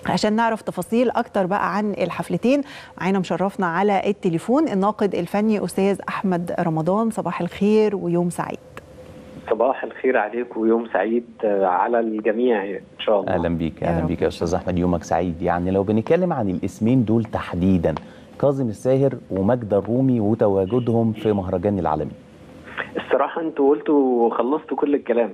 عشان نعرف تفاصيل اكتر بقى عن الحفلتين معانا مشرفنا على التليفون الناقد الفني استاذ احمد رمضان صباح الخير ويوم سعيد صباح الخير عليك ويوم سعيد على الجميع ان شاء الله اهلا بيك اهلا بيك يا استاذ احمد يومك سعيد يعني لو بنتكلم عن الاسمين دول تحديدا كاظم الساهر وماجدة الرومي وتواجدهم في مهرجان العالمي الصراحه انتوا قلتوا وخلصتوا كل الكلام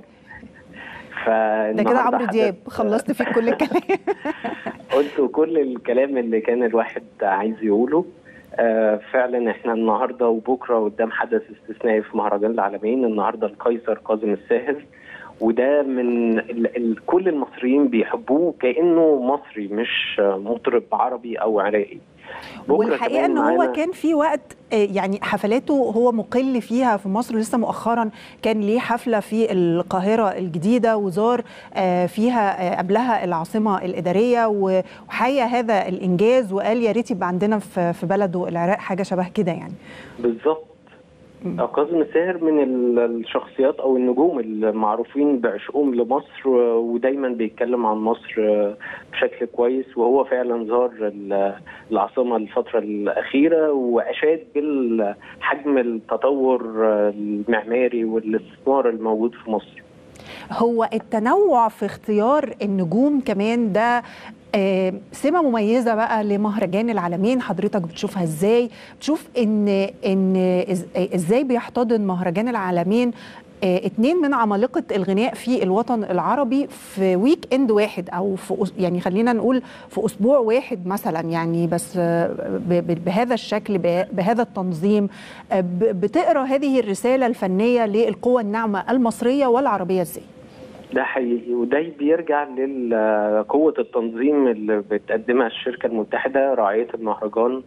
ده كده عمرو دياب خلصت فيك كل الكلام قلتوا كل الكلام اللي كان الواحد عايز يقوله آه فعلا احنا النهارده وبكره قدام حدث استثنائي في مهرجان العالمين النهارده القيصر كاظم الساهر وده من ال ال كل المصريين بيحبوه كانه مصري مش مطرب عربي او عراقي والحقيقه ان هو كان في وقت يعني حفلاته هو مقل فيها في مصر لسه مؤخرا كان ليه حفله في القاهره الجديده وزار فيها قبلها العاصمه الاداريه وحيا هذا الانجاز وقال يا ريت يبقى عندنا في بلده العراق حاجه شبه كده يعني بالظبط كاظم الساهر من الشخصيات او النجوم المعروفين بعشقهم لمصر ودايما بيتكلم عن مصر بشكل كويس وهو فعلا زار العاصمه الفتره الاخيره واشاد بالحجم التطور المعماري والاستثمار الموجود في مصر. هو التنوع في اختيار النجوم كمان ده آه سمة مميزة بقى لمهرجان العالمين حضرتك بتشوفها ازاي بتشوف ان ان ازاي بيحتضن مهرجان العالمين آه اتنين من عمالقة الغناء في الوطن العربي في ويك اند واحد او في يعني خلينا نقول في اسبوع واحد مثلا يعني بس آه بهذا الشكل بهذا التنظيم بتقرا هذه الرسالة الفنية للقوى الناعمة المصرية والعربية ازاي؟ ده حقيقي وده بيرجع لقوة التنظيم اللي بتقدمها الشركة المتحدة رعاية المهرجان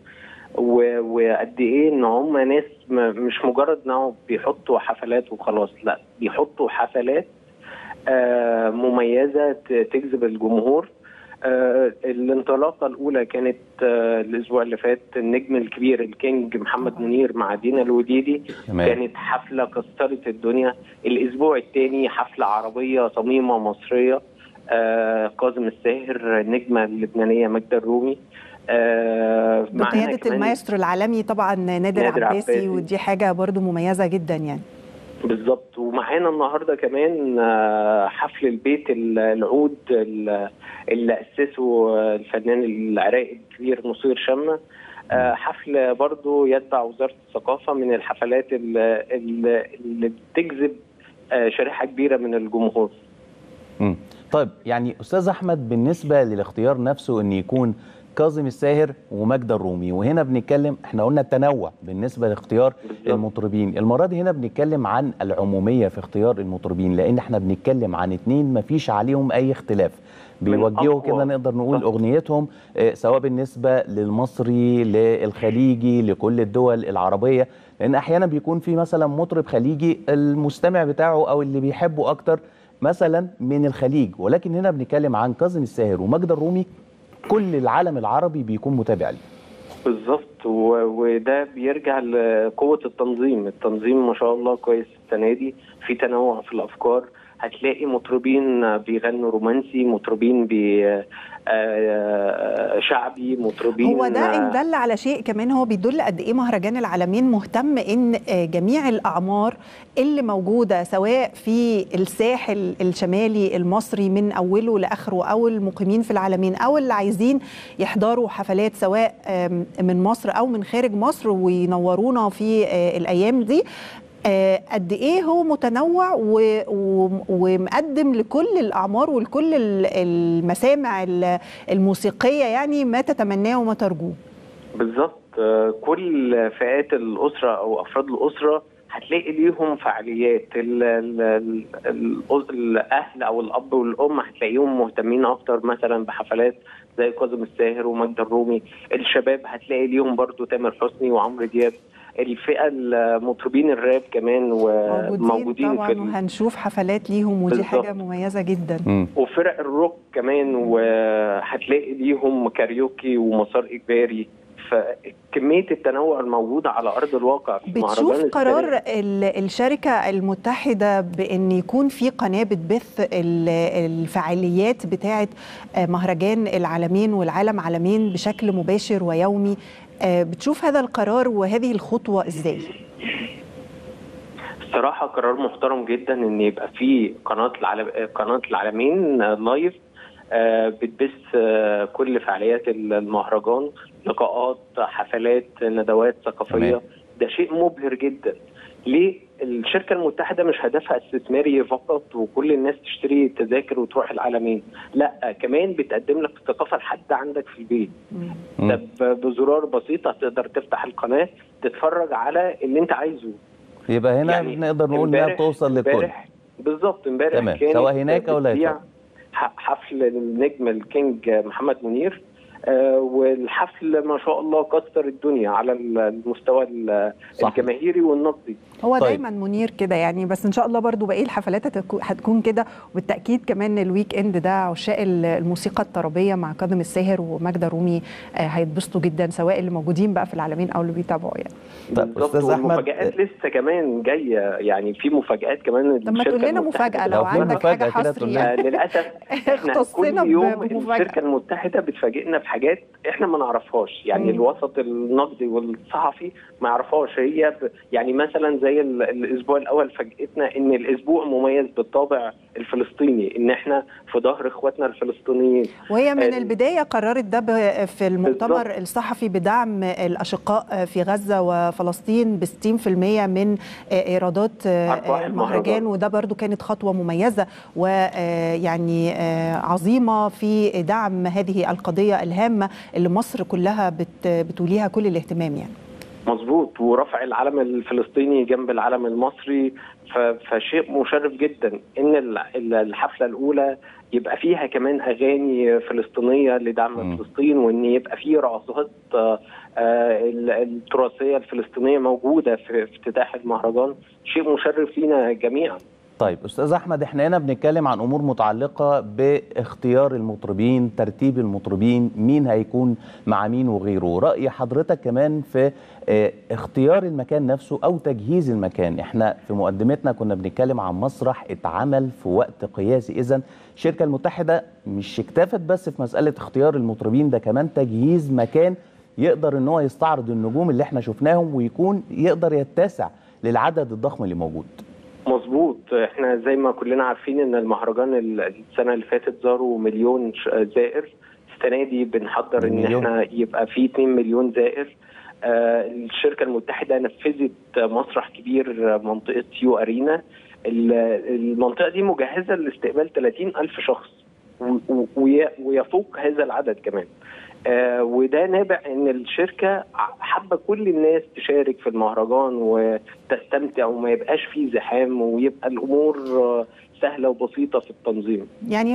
وقد ايه ان هم ناس مش مجرد انهم بيحطوا حفلات وخلاص لا بيحطوا حفلات مميزة تجذب الجمهور آه الانطلاقه الاولى كانت آه الاسبوع اللي فات النجم الكبير الكينج محمد منير مع دينا الوديدي تمام. كانت حفله كسرت الدنيا الاسبوع الثاني حفله عربيه صميمه مصريه آه كاظم الساهر النجمه اللبنانيه ماجدة الرومي آه بقياده المايسترو العالمي طبعا نادر, نادر عباسي, عباسي ودي حاجه برضو مميزه جدا يعني بالظبط ومعانا النهارده كمان حفل البيت العود اللي اسسه الفنان العراقي الكبير نصير شمه حفل برضه يتبع وزاره الثقافه من الحفلات اللي, اللي بتجذب شريحه كبيره من الجمهور. امم طيب يعني استاذ احمد بالنسبه للاختيار نفسه ان يكون كاظم الساهر وماجدة الرومي وهنا بنتكلم احنا قلنا التنوع بالنسبه لاختيار بالزبط. المطربين المره دي هنا بنتكلم عن العموميه في اختيار المطربين لان احنا بنتكلم عن اتنين ما فيش عليهم اي اختلاف بيوجهوا كده نقدر نقول صح. اغنيتهم سواء بالنسبه للمصري للخليجي لكل الدول العربيه لان احيانا بيكون في مثلا مطرب خليجي المستمع بتاعه او اللي بيحبه اكتر مثلا من الخليج ولكن هنا بنتكلم عن كاظم الساهر وماجدة الرومي كل العالم العربي بيكون متابع ليه بالظبط وده بيرجع لقوه التنظيم التنظيم ما شاء الله كويس السنه دي في تنوع في الافكار هتلاقي مطربين بيغنوا رومانسي مطربين بي شعبي مطربين هو ده ان دل على شيء كمان هو بيدل قد ايه مهرجان العالمين مهتم ان جميع الاعمار اللي موجوده سواء في الساحل الشمالي المصري من اوله لاخره او المقيمين في العالمين او اللي عايزين يحضروا حفلات سواء من مصر او من خارج مصر وينورونا في الايام دي قد ايه هو متنوع ومقدم لكل الاعمار ولكل المسامع الموسيقيه يعني ما تتمناه وما ترجوه بالظبط كل فئات الاسره او افراد الاسره هتلاقي ليهم فعاليات ال ال ال الاهل او الاب والام هتلاقيهم مهتمين اكتر مثلا بحفلات زي كاظم الساهر وماجدة الرومي الشباب هتلاقي ليهم برضو تامر حسني وعمرو دياب الفئه المطربين الراب كمان وموجودين طبعا في وهنشوف حفلات ليهم ودي بالزبط. حاجه مميزه جدا م. وفرق الروك كمان وهتلاقي ليهم كاريوكي ومسار اجباري فكميه التنوع الموجوده على ارض الواقع في بتشوف مهرجان قرار السنة ال- الشركة المتحدة بأن يكون في قناة بتبث ال- الفعاليات بتاعة آه، مهرجان العالمين والعالم عالمين بشكل مباشر ويومي آه، بتشوف هذا القرار وهذه الخطوة إزاي؟ الصراحه قرار محترم جدا ان يبقى في قناه العالم قناه العالمين آه، لايف آه، بتبث آه، كل فعاليات المهرجان لقاءات حفلات ندوات ثقافيه تمام. ده شيء مبهر جدا ليه الشركه المتحده مش هدفها استثماري فقط وكل الناس تشتري تذاكر وتروح العالمين لا كمان بتقدم لك الثقافه لحد عندك في البيت مم. ده ب- بزرار بسيط هتقدر تفتح القناه تتفرج على اللي انت عايزه يبقى هنا يعني نقدر نقول انها امبارح- بتوصل للكل امبارح بالظبط امبارح تمام. كانت سواء هناك أو لا بتذيع يكون. ح- حفل النجم الكينج محمد منير آه والحفل ما شاء الله كسر الدنيا على المستوى ال- صح. الجماهيري والنقدي هو طيب. دايما منير كده يعني بس ان شاء الله برضو باقي الحفلات هتكو- هتكون كده وبالتاكيد كمان الويك اند ده عشاق ال- الموسيقى الطربيه مع كاظم الساهر وماجدة رومي آه، هيتبسطوا جدا سواء اللي موجودين بقى في العالمين او اللي بيتابعوا يعني طب بالظبط، استاذ احمد والمفاجآت لسه كمان جايه يعني في مفاجآت كمان طب ما الشركة تقول لنا المتحدة مفاجاه لو لو في عندك حاجه مفاجأة كده تقول حصري لنا. يعني آه، للاسف احنا اختصنا كل ب- يوم بمفاجأة. الشركه المتحده بتفاجئنا بحاجات احنا ما نعرفهاش يعني مم. الوسط النقدي والصحفي ما يعرفهاش هي ب... يعني مثلا زي ال... الاسبوع الاول فاجئتنا ان الاسبوع مميز بالطابع الفلسطيني ان احنا في ظهر اخواتنا الفلسطينيين وهي من آه، البدايه قررت ده ب- في المؤتمر بالظبط. الصحفي بدعم الاشقاء في غزه وفلسطين ب 60% من ايرادات أرباح المهرجان المهرجان. وده برضو كانت خطوه مميزه ويعني عظيمه في دعم هذه القضيه الهامه اللي مصر كلها بت- بتوليها كل الاهتمام يعني مظبوط ورفع العلم الفلسطيني جنب العلم المصري ف... فشيء مشرف جدا ان ال- ال- الحفله الاولى يبقى فيها كمان اغاني فلسطينيه لدعم مم. فلسطين وان يبقى فيه رقصات آه، آه، ال- التراثيه الفلسطينيه موجوده في في افتتاح المهرجان شيء مشرف لينا جميعا طيب استاذ احمد احنا هنا بنتكلم عن امور متعلقه باختيار المطربين ترتيب المطربين مين هيكون مع مين وغيره راي حضرتك كمان في اه اختيار المكان نفسه او تجهيز المكان احنا في مقدمتنا كنا بنتكلم عن مسرح اتعمل في وقت قياسي اذا الشركه المتحده مش اكتفت بس في مساله اختيار المطربين ده كمان تجهيز مكان يقدر ان هو يستعرض النجوم اللي احنا شفناهم ويكون يقدر يتسع للعدد الضخم اللي موجود مظبوط احنا زي ما كلنا عارفين ان المهرجان ال- السنه اللي فاتت زاروا مليون ش- زائر السنه دي بنحضر ان مليون. احنا يبقى في 2 مليون زائر آه، الشركه المتحده نفذت مسرح كبير آه، منطقه يو ارينا ال- المنطقه دي مجهزه لاستقبال 30 الف شخص و- و- وي- ويفوق هذا العدد كمان آه وده نابع ان الشركه ع- حابه كل الناس تشارك في المهرجان وتستمتع وما يبقاش فيه زحام ويبقى الامور آه، سهله وبسيطه في التنظيم يعني